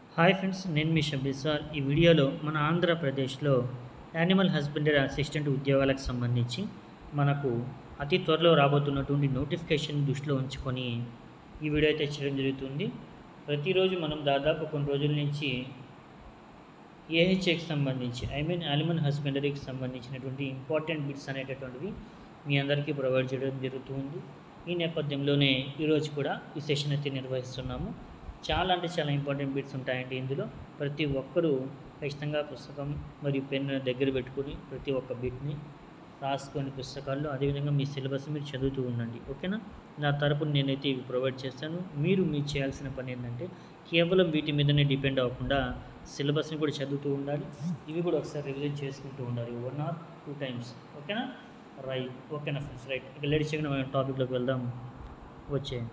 hi friends నేను మీ షబ్బీ sir ఈ వీడియోలో మన ఆంధ్రప్రదేశ్లో యానిమల్ హస్బెండరీ అసిస్టెంట్ ఉద్యోగాలకు సంబంధించి మనకు అతి త్వరలో రాబోతున్నటువంటి నోటిఫికేషన్ దృష్టిలో ఉంచుకొని ఈ వీడియో అయితే చేయడం జరుగుతుంది ప్రతిరోజు మనం దాదాపు కొన్ని రోజుల నుంచి ఏహెచ్ఏకి సంబంధించి ఐ మీన్ యానిమల్ హస్బెండరీకి సంబంధించినటువంటి ఇంపార్టెంట్ బిట్స్ అనేటటువంటివి మీ అందరికీ ప్రొవైడ్ చేయడం జరుగుతుంది ఈ నేపథ్యంలోనే ఈరోజు కూడా ఈ సెషన్ అయితే నిర్వహిస్తున్నాము చాలా అంటే చాలా ఇంపార్టెంట్ బిట్స్ ఉంటాయండి ఇందులో ప్రతి ఒక్కరూ ఖచ్చితంగా పుస్తకం మరియు పెన్ను దగ్గర పెట్టుకుని ప్రతి ఒక్క బిట్ని రాసుకొని పుస్తకాల్లో అదేవిధంగా మీ సిలబస్ మీరు చదువుతూ ఉండండి ఓకేనా నా తరపున నేనైతే ఇవి ప్రొవైడ్ చేస్తాను మీరు మీరు చేయాల్సిన పని ఏంటంటే కేవలం వీటి మీదనే డిపెండ్ అవ్వకుండా సిలబస్ని కూడా చదువుతూ ఉండాలి ఇవి కూడా ఒకసారి రివిజన్ చేసుకుంటూ ఉండాలి వన్ ఆర్ టూ టైమ్స్ ఓకేనా రైట్ ఓకేనా ఫ్రెండ్స్ రైట్ ఇక లేడీస్ చేయకుండా మనం టాపిక్లోకి వెళ్దాం వచ్చేయండి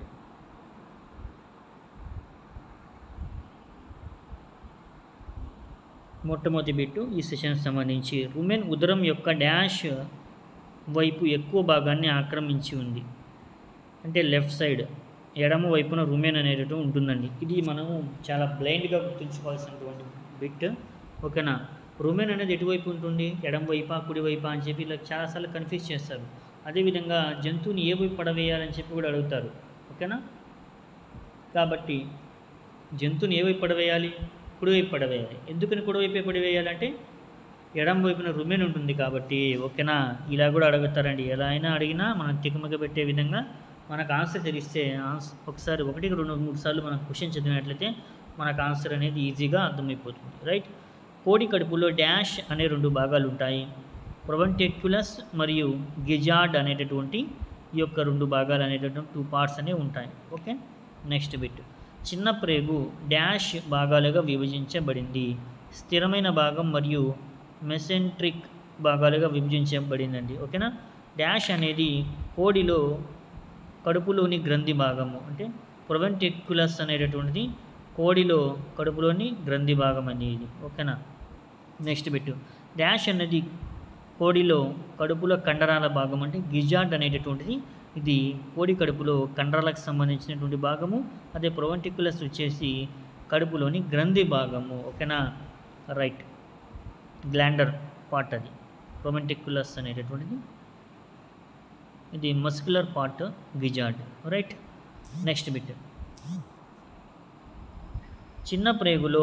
మొట్టమొదటి బిట్టు ఈ సెషన్ సంబంధించి రుమెన్ ఉదరం యొక్క డాష్ వైపు ఎక్కువ భాగాన్ని ఆక్రమించి ఉంది అంటే లెఫ్ట్ సైడ్ ఎడమ వైపున రుమెన్ అనేటట్టు ఉంటుందండి ఇది మనము చాలా బ్లైండ్గా గుర్తుంచుకోవాల్సినటువంటి బిట్ ఓకేనా రుమెన్ అనేది ఎటువైపు ఉంటుంది ఎడమ వైపా కుడి వైపా అని చెప్పి ఇలా చాలాసార్లు కన్ఫ్యూజ్ చేస్తారు అదేవిధంగా జంతువుని ఏ వైపు పడవేయాలని చెప్పి కూడా అడుగుతారు ఓకేనా కాబట్టి జంతువుని ఏ వైపు పడవేయాలి కుడివైపు పడవేయాలి ఎందుకని కుడివైపే పడవేయాలంటే ఎడం వైపున రుమెన్ ఉంటుంది కాబట్టి ఓకేనా ఇలా కూడా అడుగుతారండి ఎలా అయినా అడిగినా మనం తికమక పెట్టే విధంగా మనకు ఆన్సర్ తెలిస్తే ఆన్సర్ ఒకసారి ఒకటికి రెండు మూడు సార్లు మనం క్వశ్చన్ చదివినట్లయితే మనకు ఆన్సర్ అనేది ఈజీగా అర్థమైపోతుంది రైట్ కోడి కడుపులో డాష్ అనే రెండు భాగాలు ఉంటాయి ప్రొవెంటెక్యులస్ మరియు గిజార్డ్ అనేటటువంటి ఈ యొక్క రెండు భాగాలు అనేటటువంటి టూ పార్ట్స్ అనేవి ఉంటాయి ఓకే నెక్స్ట్ బిట్ చిన్న ప్రేగు డాష్ భాగాలుగా విభజించబడింది స్థిరమైన భాగం మరియు మెసెంట్రిక్ భాగాలుగా విభజించబడిందండి ఓకేనా డాష్ అనేది కోడిలో కడుపులోని గ్రంథి భాగము అంటే ప్రొవెంటిక్యులస్ అనేటటువంటిది కోడిలో కడుపులోని గ్రంథి భాగం అనేది ఓకేనా నెక్స్ట్ బిట్ డాష్ అనేది కోడిలో కడుపులో కండరాల భాగం అంటే గిజార్డ్ అనేటటువంటిది ఇది కోడి కడుపులో కండరాలకు సంబంధించినటువంటి భాగము అదే ప్రొవెంటిక్యులస్ వచ్చేసి కడుపులోని గ్రంథి భాగము ఓకేనా రైట్ గ్లాండర్ పార్ట్ అది ప్రొవెంటిక్యులస్ అనేటటువంటిది ఇది muscular part gizzard right next bit చిన్న ప్రేగులో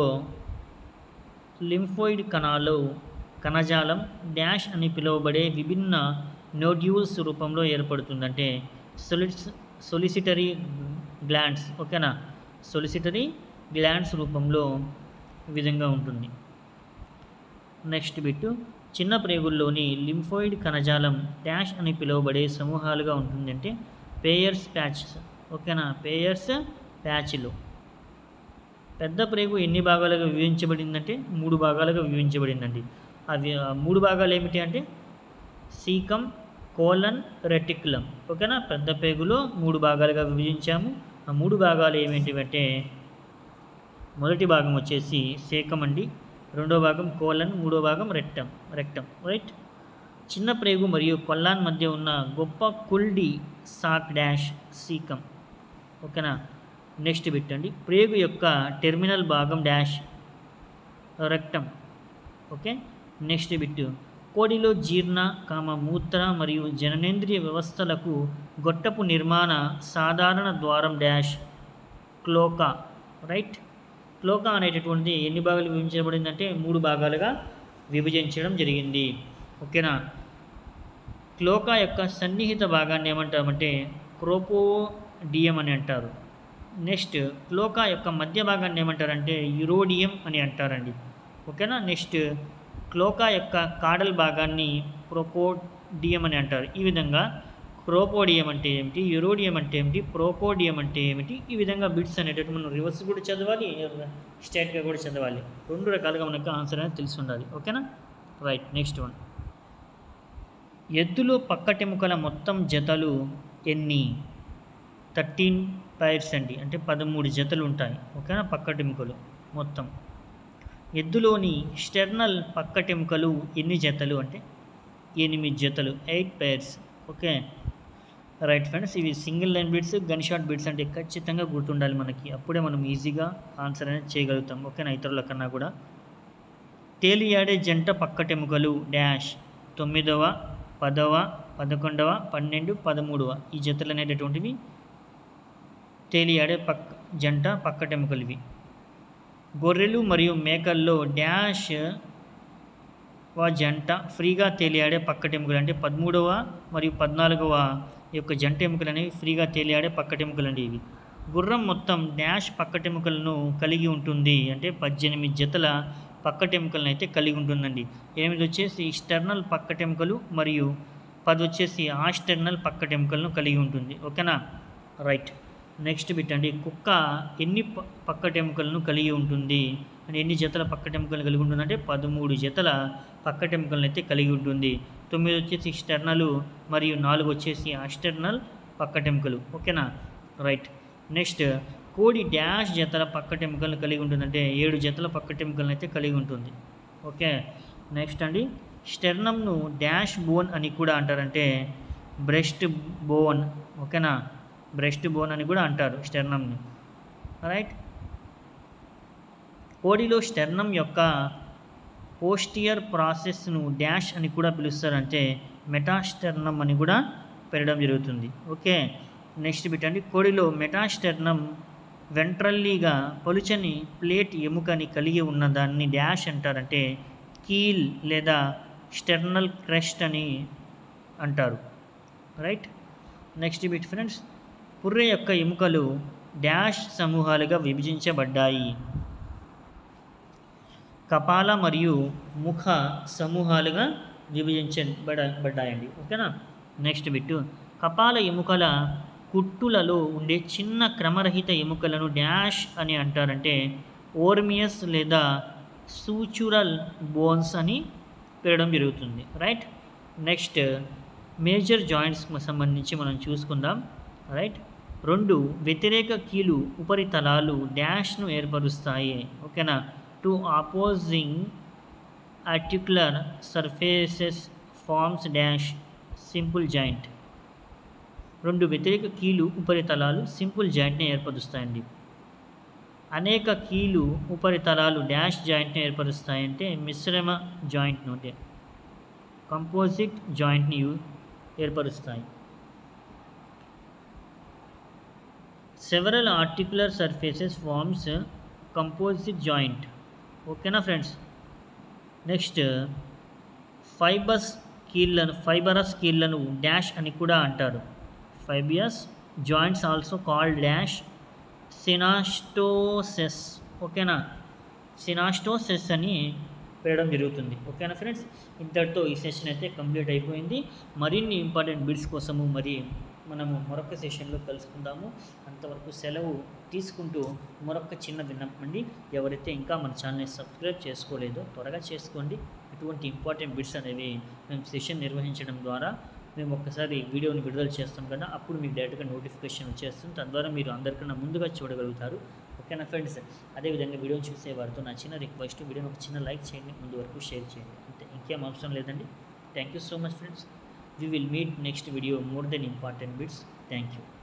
లింఫోయిడ్ కణాలు కణజాలం డాష్ అని పిలువబడే విభిన్న నోడ్యూల్స్ రూపంలో ఏర్పడుతుందంటే సొలిస్ సొలిసిటరీ గ్లాండ్స్ ఓకేనా సొలిసిటరీ గ్లాండ్స్ రూపంలో ఈ విధంగా ఉంటుంది నెక్స్ట్ బిట్ చిన్న ప్రేగుల్లోని లింఫోయిడ్ కణజాలం డాష్ అని పిలువబడే సమూహాలుగా ఉంటుందంటే పేయర్స్ ప్యాచెస్ ఓకేనా పేయర్స్ ప్యాచ్లు పెద్ద ప్రేగు ఎన్ని భాగాలుగా విభజించబడిందంటే మూడు భాగాలుగా విభజించబడిందండి అవి ఆ మూడు భాగాలు ఏమిటి అంటే సీకం కోలన్ రెటిక్యులం ఓకేనా పెద్ద పేగులో మూడు భాగాలుగా విభజించాము ఆ మూడు భాగాలు ఏమిటివంటే మొదటి భాగం వచ్చేసి సేకం అండి రెండో భాగం కోలన్ మూడో భాగం రెక్టం రెక్టం రైట్ చిన్న ప్రేగు మరియు కొల్లాన్ మధ్య ఉన్న గొప్ప కుల్డి సాక్ డాష్ సీకం ఓకేనా నెక్స్ట్ బిట్ అండి ప్రేగు యొక్క టెర్మినల్ భాగం dash rectum okay next bit కోడిలో జీర్ణ కామ మూత్ర మరియు జననేంద్రియ వ్యవస్థలకు గొట్టపు నిర్మాణ సాధారణ ద్వారం డాష్ క్లోకా రైట్ క్లోకా అనేటటువంటిది ఎన్ని భాగాలు విభజించబడిందంటే మూడు భాగాలుగా విభజించడం జరిగింది ఓకేనా క్లోకా యొక్క సన్నిహిత భాగాన్ని ఏమంటామంటే క్రోపోడియం అని అంటారు నెక్స్ట్ క్లోకా యొక్క మధ్య భాగాన్ని ఏమంటారంటే యురోడియం అని అంటారండి ఓకేనా నెక్స్ట్ క్లోకా యొక్క కాడల్ భాగాన్ని ప్రోకోడియం అని అంటారు ఈ విధంగా క్రోపోడియం అంటే ఏమిటి యురోడియం అంటే ఏమిటి ప్రోకోడియం అంటే ఏమిటి ఈ విధంగా బిట్స్ అనేటట్టు మనం రివర్స్ కూడా చదవాలి స్ట్రైట్గా కూడా చదవాలి రెండు రకాలుగా మనకు ఆన్సర్ అనేది తెలిసి ఉండాలి ఓకేనా రైట్ నెక్స్ట్ వన్ ఎద్దులో పక్కటెముకల మొత్తం జతలు ఎన్ని థర్టీన్ పైర్స్ అండి అంటే పదమూడు జతలు ఉంటాయి ఓకేనా పక్కటెముకలు మొత్తం ఎద్దులోని స్టెర్నల్ పక్కటెముకలు ఎన్ని జతలు అంటే ఎనిమిది జతలు eight pairs okay right friends ఇవి single line bits gun shot bits అంటే ఖచ్చితంగా గుర్తుండాలి మనకి అప్పుడే మనం ఈజీగా ఆన్సర్ అనేది చేయగలుగుతాం ఓకేనా ఇతరుల కన్నా కూడా తేలియాడే జంట పక్కటెముకలు డాష్ తొమ్మిదవ పదవ పదకొండవ పన్నెండు పదమూడవ ఈ జతలు అనేటటువంటివి తేలియాడే పక్క జంట పక్కటెముకలు ఇవి గొర్రెలు మరియు మేకల్లో డాష్ వా జంట ఫ్రీగా తేలియాడే పక్కటెముకలు అంటే పదమూడవ మరియు పద్నాలుగవ యొక్క జంట ఎముకలు అనేవి ఫ్రీగా తేలియాడే పక్కటెముకలు అండి ఇవి గుర్రం మొత్తం డాష్ పక్కటెముకలను కలిగి ఉంటుంది అంటే పద్దెనిమిది జతల పక్కటెముకలను అయితే కలిగి ఉంటుందండి ఎనిమిది వచ్చేసి స్టెర్నల్ పక్కటెముకలు మరియు పది వచ్చేసి ఆస్టెర్నల్ పక్కటెముకలను కలిగి ఉంటుంది ఓకేనా రైట్ నెక్స్ట్ బిట్ అండి కుక్క ఎన్ని ప- పక్కటెముకలను కలిగి ఉంటుంది అంటే ఎన్ని జతల పక్కటెముకలను కలిగి ఉంటుంది అంటే పదమూడు జతల పక్కటెముకలను అయితే కలిగి ఉంటుంది తొమ్మిది వచ్చేసి స్టెర్నలు మరియు నాలుగు వచ్చేసి అస్టెర్నల్ పక్కటెముకలు ఓకేనా రైట్ నెక్స్ట్ కోడి డాష్ జతల పక్కటెముకలను కలిగి ఉంటుందంటే ఏడు జతల పక్కటెముకలను అయితే కలిగి ఉంటుంది ఓకే నెక్స్ట్ అండి స్టెర్నమ్ను డాష్ బోన్ అని కూడా అంటారంటే బ్రెస్ట్ బోన్ ఓకేనా బ్రెస్ట్ బోన్ అని కూడా అంటారు స్టెర్నమ్ని రైట్ కోడిలో స్టెర్నం యొక్క పోస్టియర్ ప్రాసెస్ను డాష్ అని కూడా పిలుస్తారంటే మెటాస్టెర్నం అని కూడా పెరగడం జరుగుతుంది ఓకే నెక్స్ట్ బిట్ అండి కోడిలో మెటాస్టెర్నం వెంట్రల్లీగా పలుచని ప్లేట్ ఎముకని కలిగి ఉన్న దాన్ని డాష్ అంటారంటే కీల్ లేదా స్టెర్నల్ క్రెస్ట్ అని అంటారు రైట్ నెక్స్ట్ బిట్ ఫ్రెండ్స్ పుర్రె యొక్క ఎముకలు డాష్ సమూహాలుగా విభజించబడ్డాయి కపాల మరియు ముఖ సమూహాలుగా విభజించబడ బడ్డాయండి ఓకేనా నెక్స్ట్ బిట్టు కపాల ఎముకల కుట్టులలో ఉండే చిన్న క్రమరహిత ఎముకలను డాష్ అని అంటారంటే ఓర్మియస్ లేదా సూచురల్ బోన్స్ అని పెరగడం జరుగుతుంది రైట్ నెక్స్ట్ మేజర్ జాయింట్స్కి సంబంధించి మనం చూసుకుందాం రైట్ రెండు వ్యతిరేక కీలు ఉపరితలాలు డాష్ను ఏర్పరుస్తాయి ఓకేనా two opposing articular surfaces forms dash simple joint రెండు వ్యతిరేక కీలు ఉపరితలాలు సింపుల్ జాయింట్ని ఏర్పరుస్తాయండి అనేక కీలు ఉపరితలాలు డాష్ జాయింట్ని ఏర్పరుస్తాయంటే మిశ్రమ జాయింట్ అంటే కంపోజిట్ జాయింట్ని ఏర్పరుస్తాయి several articular surfaces forms composite joint ఓకేనా ఫ్రెండ్స్ నెక్స్ట్ ఫైబస్ కీళ్ళను ఫైబరస్ కీళ్ళను డాష్ అని కూడా అంటారు fibrous joints also called dash synostoses ఓకేనా సినాస్టోసెస్ అని పెరగడం జరుగుతుంది ఓకేనా ఫ్రెండ్స్ ఇంతటితో ఈ సెషన్ అయితే కంప్లీట్ అయిపోయింది మరిన్ని ఇంపార్టెంట్ బిట్స్ కోసము మరి మనము మరొక సెషన్లో కలుసుకుందాము అంతవరకు సెలవు తీసుకుంటూ మరొక చిన్న విన్నపం అండి ఎవరైతే ఇంకా మన ఛానల్ని సబ్స్క్రైబ్ చేసుకోలేదో త్వరగా చేసుకోండి ఇటువంటి ఇంపార్టెంట్ బిట్స్ అనేవి మేము సెషన్ నిర్వహించడం ద్వారా మేము ఒక్కసారి వీడియోని విడుదల చేస్తాం కదా అప్పుడు మీకు డైరెక్ట్గా నోటిఫికేషన్ వచ్చేస్తుంది తద్వారా మీరు అందరికన్నా ముందుగా చూడగలుగుతారు ఓకేనా ఫ్రెండ్స్ అదేవిధంగా వీడియోని చూసే వారితో నా చిన్న రిక్వెస్ట్ వీడియోని ఒక చిన్న లైక్ చేయండి ముందు వరకు షేర్ చేయండి అంతే ఇంకేం అవసరం లేదండి thank you so much friends we will meet next video more than important bits thank you